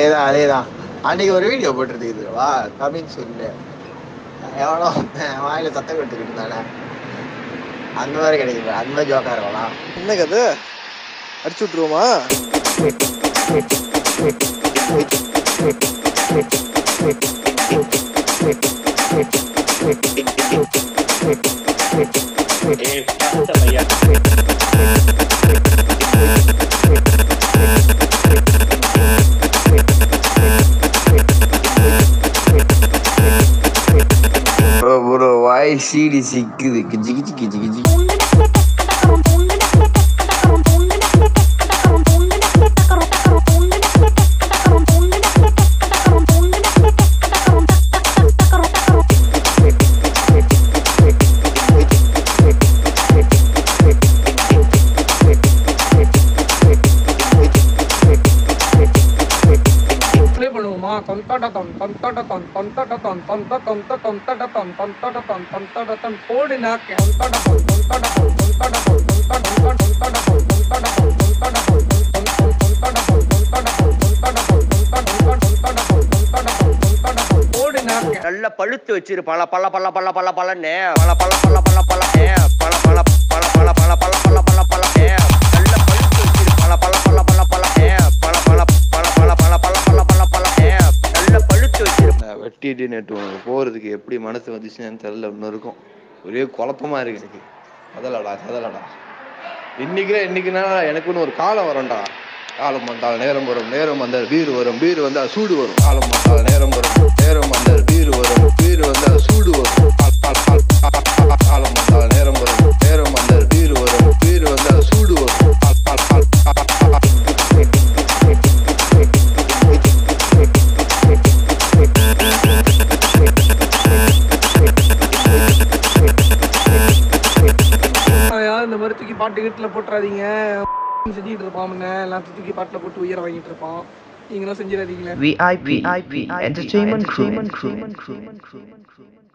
அதேதான் அதேதான் அன்னைக்கு ஒரு வீடியோ போட்டுருந்தீங்க வா கமிங் சொல்லு எவனோ வாயில சத்தம் கொடுத்துக்கிட்டு இருந்தானே அந்த மாதிரி கிடைக்குது அந்த மாதிரி ஜோக்கா இருக்கலாம் என்ன கதை அடிச்சு விட்டுருவோமா ப்ரோ ப்ரோ வாய் சீடி சிக்குது கிஜி கிஜி கிஜி கிஜி ப்ளே பண்ணுவோமா தொந்தட தொன் தொந்தட தொன் தொந்தட தொன் தொந்த தொந்த தொந்தட தொன் தொந்தட தொன் தொந்தட தொன் போடு நாக்கு தொந்தட தொன் தொந்தட தொன் தொந்தட தொன் தொந்தட தொன் தொந்தட தொன் தொந்தட தொன் தொந்தட தொன் தொன் தொன் தொந்தட தொன் தொந்தட தொன் தொந்தட தொன் தொந்தட தொன் தொந்தட தொன் தொந்தட தொன் தொந்தட தொன் போடு நாக்கு நல்ல பழுத்து வச்சிரு பல பல பல பல பல பலன்னு பல பல பல பல பல பல பல பல பல பல பல பல பல பல பல நல்ல பழுத்து வச்சிரு பல பல பல பல பல பல பல பல பல பல பல பல பல பல பல நல்ல பழுத்து வச்சிரு வெட்டிட்டு நேற்று உனக்கு போகிறதுக்கு எப்படி மனசு வந்துச்சுன்னு தெரில இன்னும் இருக்கும் ஒரே குழப்பமா இருக்கு அதலடா அதலடா இன்னைக்கு இன்னைக்குனா எனக்குன்னு ஒரு காலம் வரும்டா காலம் வந்தால் நேரம் வரும் நேரம் வந்தால் பீர் வரும் பீர் வந்தால் சூடு வரும் காலம் வந்தால் நேரம் வரும் நேரம் வந்தால் பீர் வரும் பீர் வந்தால் சூடு வரும் கால், கால், கால், கால், கால், காலம் வந்தால் நேரம் வரும் நேரம் வந்தால் பீர் வரும் பீர் வந்தால் சூடு வரும் கால், கால், கால், கால், கால், கால். யாரும் இந்த மாதிரி தூக்கி பாட்டு கீட்டில் போட்டுறாதீங்க செஞ்சுட்டு இருப்பான் முன்ன எல்லாம் தூக்கி பாட்டில் போட்டு உயிரை வாங்கிட்டு இருப்பான் நீங்களும் செஞ்சிடாதீங்களே VIP, VIP Entertainment Crew.